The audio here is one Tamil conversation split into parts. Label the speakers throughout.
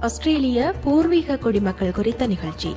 Speaker 1: ஆஸ்திரேலிய பூர்வீக குடிமக்கள் குறித்த நிகழ்ச்சி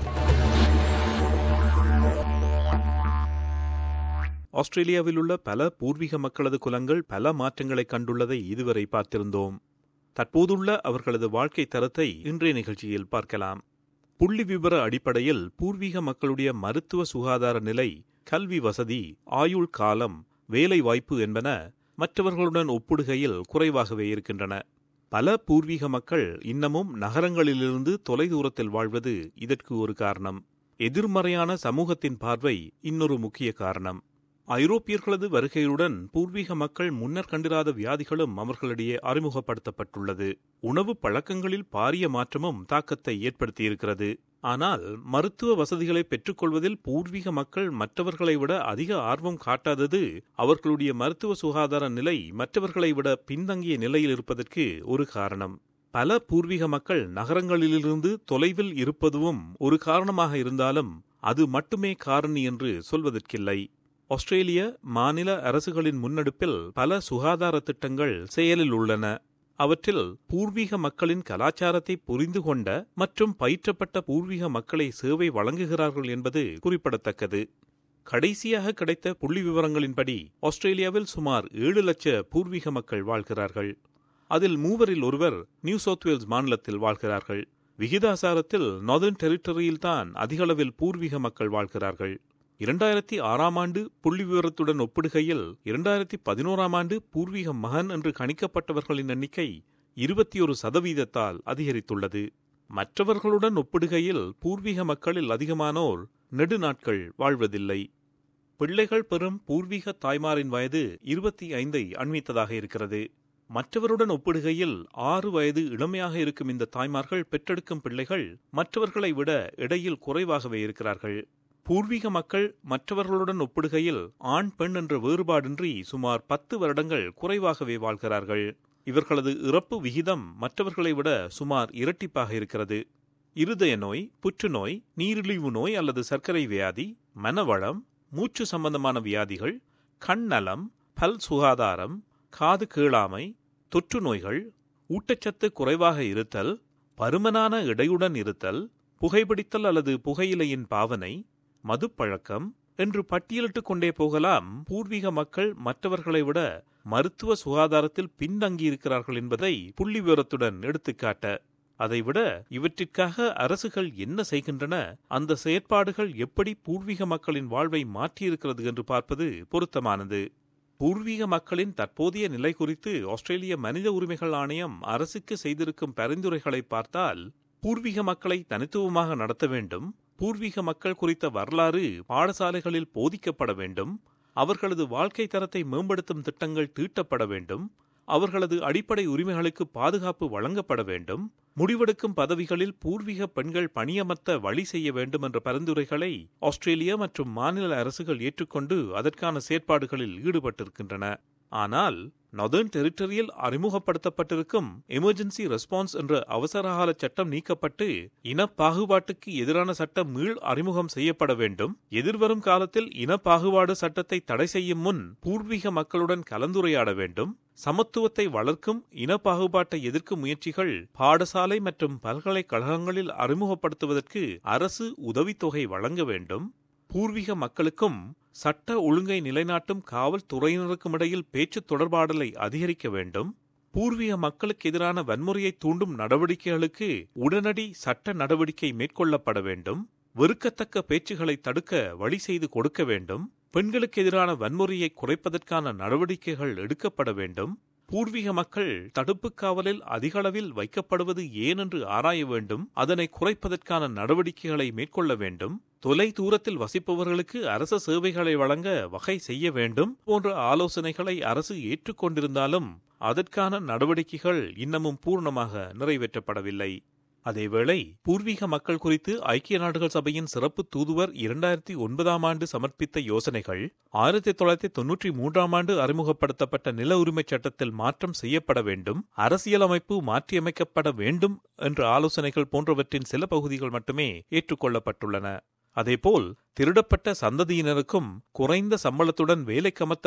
Speaker 2: ஆஸ்திரேலியாவில் உள்ள பல பூர்வீக மக்களது குலங்கள் பல மாற்றங்களை கண்டுள்ளதை இதுவரை பார்த்திருந்தோம் தற்போதுள்ள அவர்களது வாழ்க்கை தரத்தை இன்றைய நிகழ்ச்சியில் பார்க்கலாம் புள்ளி விவர அடிப்படையில் பூர்வீக மக்களுடைய மருத்துவ சுகாதார நிலை கல்வி வசதி ஆயுள் காலம் வேலை வாய்ப்பு என்பன மற்றவர்களுடன் ஒப்பிடுகையில் குறைவாகவே இருக்கின்றன பல பூர்வீக மக்கள் இன்னமும் நகரங்களிலிருந்து தொலைதூரத்தில் வாழ்வது இதற்கு ஒரு காரணம் எதிர்மறையான சமூகத்தின் பார்வை இன்னொரு முக்கிய காரணம் ஐரோப்பியர்களது வருகையுடன் பூர்வீக மக்கள் முன்னர் கண்டிராத வியாதிகளும் அவர்களிடையே அறிமுகப்படுத்தப்பட்டுள்ளது உணவு பழக்கங்களில் பாரிய மாற்றமும் தாக்கத்தை ஏற்படுத்தியிருக்கிறது ஆனால் மருத்துவ வசதிகளை பெற்றுக்கொள்வதில் பூர்வீக மக்கள் மற்றவர்களை விட அதிக ஆர்வம் காட்டாதது அவர்களுடைய மருத்துவ சுகாதார நிலை மற்றவர்களை விட பின்தங்கிய நிலையில் இருப்பதற்கு ஒரு காரணம் பல பூர்வீக மக்கள் நகரங்களிலிருந்து தொலைவில் இருப்பதும் ஒரு காரணமாக இருந்தாலும் அது மட்டுமே காரணி என்று சொல்வதற்கில்லை ஆஸ்திரேலிய மாநில அரசுகளின் முன்னெடுப்பில் பல சுகாதார திட்டங்கள் செயலில் உள்ளன அவற்றில் பூர்வீக மக்களின் கலாச்சாரத்தை புரிந்து கொண்ட மற்றும் பயிற்றப்பட்ட பூர்வீக மக்களை சேவை வழங்குகிறார்கள் என்பது குறிப்பிடத்தக்கது கடைசியாக கிடைத்த புள்ளி விவரங்களின்படி ஆஸ்திரேலியாவில் சுமார் ஏழு லட்ச பூர்வீக மக்கள் வாழ்கிறார்கள் அதில் மூவரில் ஒருவர் நியூ சவுத் வேல்ஸ் மாநிலத்தில் வாழ்கிறார்கள் விகிதாசாரத்தில் நார்தர்ன் டெரிட்டரியில்தான் அதிகளவில் பூர்வீக மக்கள் வாழ்கிறார்கள் இரண்டாயிரத்தி ஆறாம் ஆண்டு புள்ளி விவரத்துடன் ஒப்பிடுகையில் இரண்டாயிரத்தி பதினோராம் ஆண்டு பூர்வீக மகன் என்று கணிக்கப்பட்டவர்களின் எண்ணிக்கை இருபத்தி ஒரு சதவீதத்தால் அதிகரித்துள்ளது மற்றவர்களுடன் ஒப்பிடுகையில் பூர்வீக மக்களில் அதிகமானோர் நெடுநாட்கள் வாழ்வதில்லை பிள்ளைகள் பெறும் பூர்வீக தாய்மாரின் வயது இருபத்தி ஐந்தை அண்மித்ததாக இருக்கிறது மற்றவருடன் ஒப்பிடுகையில் ஆறு வயது இளமையாக இருக்கும் இந்த தாய்மார்கள் பெற்றெடுக்கும் பிள்ளைகள் மற்றவர்களை விட இடையில் குறைவாகவே இருக்கிறார்கள் பூர்வீக மக்கள் மற்றவர்களுடன் ஒப்பிடுகையில் ஆண் பெண் என்ற வேறுபாடின்றி சுமார் பத்து வருடங்கள் குறைவாகவே வாழ்கிறார்கள் இவர்களது இறப்பு விகிதம் மற்றவர்களை விட சுமார் இரட்டிப்பாக இருக்கிறது இருதய நோய் புற்றுநோய் நீரிழிவு நோய் அல்லது சர்க்கரை வியாதி மனவளம் மூச்சு சம்பந்தமான வியாதிகள் கண் நலம் பல் சுகாதாரம் காது கேளாமை தொற்று நோய்கள் ஊட்டச்சத்து குறைவாக இருத்தல் பருமனான எடையுடன் இருத்தல் புகைப்பிடித்தல் அல்லது புகையிலையின் பாவனை மதுப்பழக்கம் என்று பட்டியலிட்டுக் கொண்டே போகலாம் பூர்வீக மக்கள் மற்றவர்களை விட மருத்துவ சுகாதாரத்தில் பின்தங்கியிருக்கிறார்கள் என்பதை புள்ளி விவரத்துடன் எடுத்துக்காட்ட அதைவிட இவற்றிற்காக அரசுகள் என்ன செய்கின்றன அந்த செயற்பாடுகள் எப்படி பூர்வீக மக்களின் வாழ்வை மாற்றியிருக்கிறது என்று பார்ப்பது பொருத்தமானது பூர்வீக மக்களின் தற்போதைய நிலை குறித்து ஆஸ்திரேலிய மனித உரிமைகள் ஆணையம் அரசுக்கு செய்திருக்கும் பரிந்துரைகளை பார்த்தால் பூர்வீக மக்களை தனித்துவமாக நடத்த வேண்டும் பூர்வீக மக்கள் குறித்த வரலாறு பாடசாலைகளில் போதிக்கப்பட வேண்டும் அவர்களது வாழ்க்கை தரத்தை மேம்படுத்தும் திட்டங்கள் தீட்டப்பட வேண்டும் அவர்களது அடிப்படை உரிமைகளுக்கு பாதுகாப்பு வழங்கப்பட வேண்டும் முடிவெடுக்கும் பதவிகளில் பூர்வீக பெண்கள் பணியமர்த்த வழி செய்ய வேண்டும் என்ற பரிந்துரைகளை ஆஸ்திரேலியா மற்றும் மாநில அரசுகள் ஏற்றுக்கொண்டு அதற்கான செயற்பாடுகளில் ஈடுபட்டிருக்கின்றன ஆனால் நார்தர்ன் டெரிட்டரியில் அறிமுகப்படுத்தப்பட்டிருக்கும் எமர்ஜென்சி ரெஸ்பான்ஸ் என்ற அவசரகால சட்டம் நீக்கப்பட்டு இன பாகுபாட்டுக்கு எதிரான சட்டம் மீள் அறிமுகம் செய்யப்பட வேண்டும் எதிர்வரும் காலத்தில் இன பாகுபாடு சட்டத்தை தடை செய்யும் முன் பூர்வீக மக்களுடன் கலந்துரையாட வேண்டும் சமத்துவத்தை வளர்க்கும் இன பாகுபாட்டை எதிர்க்கும் முயற்சிகள் பாடசாலை மற்றும் பல்கலைக்கழகங்களில் அறிமுகப்படுத்துவதற்கு அரசு உதவித்தொகை வழங்க வேண்டும் பூர்வீக மக்களுக்கும் சட்ட ஒழுங்கை நிலைநாட்டும் காவல்துறையினருக்கும் இடையில் பேச்சு தொடர்பாடலை அதிகரிக்க வேண்டும் பூர்வீக மக்களுக்கு எதிரான வன்முறையை தூண்டும் நடவடிக்கைகளுக்கு உடனடி சட்ட நடவடிக்கை மேற்கொள்ளப்பட வேண்டும் வெறுக்கத்தக்க பேச்சுகளை தடுக்க வழி செய்து கொடுக்க வேண்டும் பெண்களுக்கு எதிரான வன்முறையை குறைப்பதற்கான நடவடிக்கைகள் எடுக்கப்பட வேண்டும் பூர்வீக மக்கள் தடுப்பு காவலில் அதிகளவில் வைக்கப்படுவது ஏன் என்று ஆராய வேண்டும் அதனை குறைப்பதற்கான நடவடிக்கைகளை மேற்கொள்ள வேண்டும் தொலை தூரத்தில் வசிப்பவர்களுக்கு அரச சேவைகளை வழங்க வகை செய்ய வேண்டும் போன்ற ஆலோசனைகளை அரசு ஏற்றுக்கொண்டிருந்தாலும் அதற்கான நடவடிக்கைகள் இன்னமும் பூர்ணமாக நிறைவேற்றப்படவில்லை அதேவேளை பூர்வீக மக்கள் குறித்து ஐக்கிய நாடுகள் சபையின் சிறப்பு தூதுவர் இரண்டாயிரத்தி ஒன்பதாம் ஆண்டு சமர்ப்பித்த யோசனைகள் ஆயிரத்தி தொள்ளாயிரத்தி தொன்னூற்றி மூன்றாம் ஆண்டு அறிமுகப்படுத்தப்பட்ட நில உரிமைச் சட்டத்தில் மாற்றம் செய்யப்பட வேண்டும் அரசியலமைப்பு மாற்றியமைக்கப்பட வேண்டும் என்ற ஆலோசனைகள் போன்றவற்றின் சில பகுதிகள் மட்டுமே ஏற்றுக்கொள்ளப்பட்டுள்ளன அதேபோல் திருடப்பட்ட சந்ததியினருக்கும் குறைந்த சம்பளத்துடன்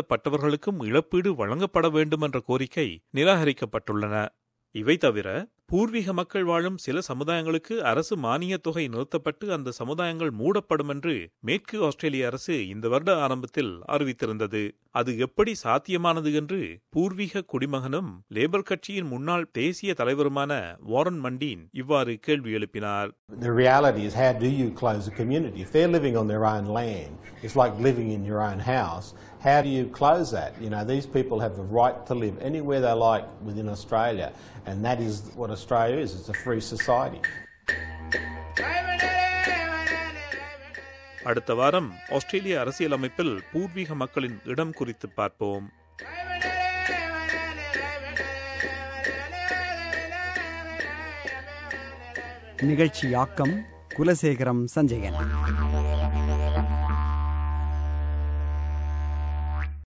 Speaker 2: வேலைக்கமர்த்தப்பட்டவர்களுக்கும் இழப்பீடு வழங்கப்பட வேண்டும் என்ற கோரிக்கை நிராகரிக்கப்பட்டுள்ளன இவை தவிர பூர்வீக மக்கள் வாழும் சில சமுதாயங்களுக்கு அரசு மானியத் தொகை நிறுத்தப்பட்டு அந்த சமுதாயங்கள் மூடப்படும் என்று மேற்கு ஆஸ்திரேலிய அரசு இந்த வருட ஆரம்பத்தில் அறிவித்திருந்தது அது எப்படி சாத்தியமானது என்று பூர்வீக குடிமகனும் லேபர் கட்சியின் முன்னாள் தேசிய தலைவருமான வாரன் மண்டீன் இவ்வாறு கேள்வி எழுப்பினார்
Speaker 3: The reality is, how do you close a community? If they're living on their own land, it's like living in your own house. How do you close that? You know, these people have the right to live anywhere they like within Australia, and that is what Australia is. It's a free society.
Speaker 2: அடுத்த வாரம் ஆஸ்திரேலிய அரசியலமைப்பில் பூர்வீக மக்களின் இடம் குறித்து பார்ப்போம்
Speaker 4: நிகழ்ச்சியாக்கம் குலசேகரம் சஞ்சயன்